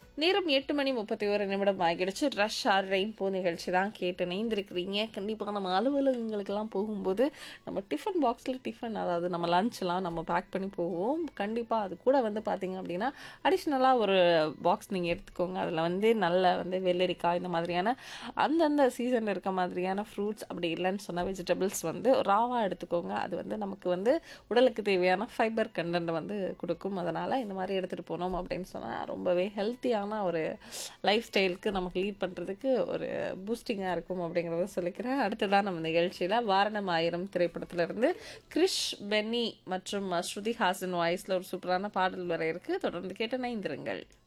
நேரம் எட்டு மணி முப்பத்தி ஒரு நிமிடம் ஆகிடுச்சு ரஷ் ஆர் ரெயின்போ நிகழ்ச்சி தான் கேட்டு நெய்ந்திருக்கிறீங்க கண்டிப்பாக நம்ம அலுவலகங்களுக்கெல்லாம் போகும்போது நம்ம டிஃபன் பாக்ஸில் டிஃபன் அதாவது நம்ம லஞ்ச்லாம் நம்ம பேக் பண்ணி போவோம் கண்டிப்பாக அது கூட வந்து பார்த்தீங்க அப்படின்னா அடிஷ்னலாக ஒரு பாக்ஸ் நீங்கள் எடுத்துக்கோங்க அதில் வந்து நல்ல வந்து வெள்ளரிக்காய் இந்த மாதிரியான அந்தந்த சீசனில் இருக்க மாதிரியான ஃப்ரூட்ஸ் அப்படி இல்லைன்னு சொன்ன வெஜிடபிள்ஸ் வந்து ராவாக எடுத்துக்கோங்க அது வந்து நமக்கு வந்து உடலுக்கு தேவையான ஃபைபர் கண்டென்ட் வந்து கொடுக்கும் அதனால் இந்த மாதிரி எடுத்துகிட்டு போனோம் அப்படின்னு சொன்னால் ரொம்பவே ஹெல்த்தியான ஒரு லைஃப் ஸ்டைலுக்கு நமக்கு லீட் பண்ணுறதுக்கு ஒரு பூஸ்டிங்காக இருக்கும் அப்படிங்கிறத சொல்லிக்கிறேன் அடுத்ததான் நம்ம நிகழ்ச்சியில் வாரணம் ஆயிரம் திரைப்படத்திலிருந்து கிரிஷ் பென்னி மற்றும் ஸ்ருதி ஹாசன் வாய்ஸில் ஒரு சூப்பரான பாடல் வர இருக்கு தொடர்ந்து கேட்டு நைந்திருங்கள்